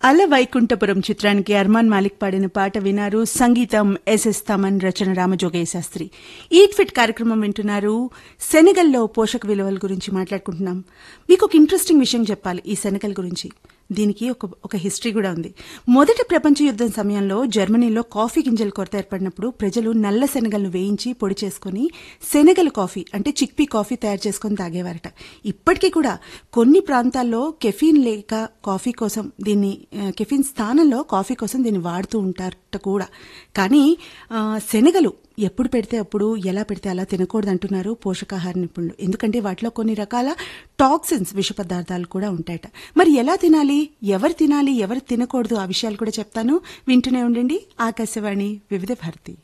అల వైకుంఠపురం చిత్రానికి అర్మాన్ మాలిక్ పాడిన పాట వినారు సంగీతం ఎస్ఎస్ తమన్ రచన రామజోగయ్య శాస్త్రి ఈట్ ఫిట్ కార్యక్రమం వింటున్నారు సెనగల్లో పోషక విలువల గురించి మాట్లాడుకుంటున్నాం మీకు ఒక ఇంట్రెస్టింగ్ విషయం చెప్పాలి ఈ సెనగల్ గురించి దీనికి ఒక ఒక హిస్టరీ కూడా ఉంది మొదటి ప్రపంచ యుద్ధం సమయంలో జర్మనీలో కాఫీ గింజల కొరత ఏర్పడినప్పుడు ప్రజలు నల్ల శనగలను వేయించి పొడి చేసుకుని శనగల కాఫీ అంటే చిక్పీ కాఫీ తయారు చేసుకుని తాగేవారట ఇప్పటికీ కూడా కొన్ని ప్రాంతాల్లో కెఫీన్ లేక కాఫీ కోసం దీన్ని ఆ, కెఫీన్ స్థానంలో కాఫీ కోసం దీన్ని వాడుతూ ఉంటారట కూడా కానీ ఆ, శనగలు ఎప్పుడు పెడితే అప్పుడు ఎలా పెడితే అలా తినకూడదు అంటున్నారు పోషకాహార నిపుణులు ఎందుకంటే వాటిలో కొన్ని రకాల టాక్సిన్స్ విష పదార్థాలు కూడా ఉంటాయట మరి ఎలా తినాలి ఎవరు తినాలి ఎవరు తినకూడదు ఆ విషయాలు కూడా చెప్తాను వింటూనే ఉండండి ఆకాశవాణి వివిధ భారతి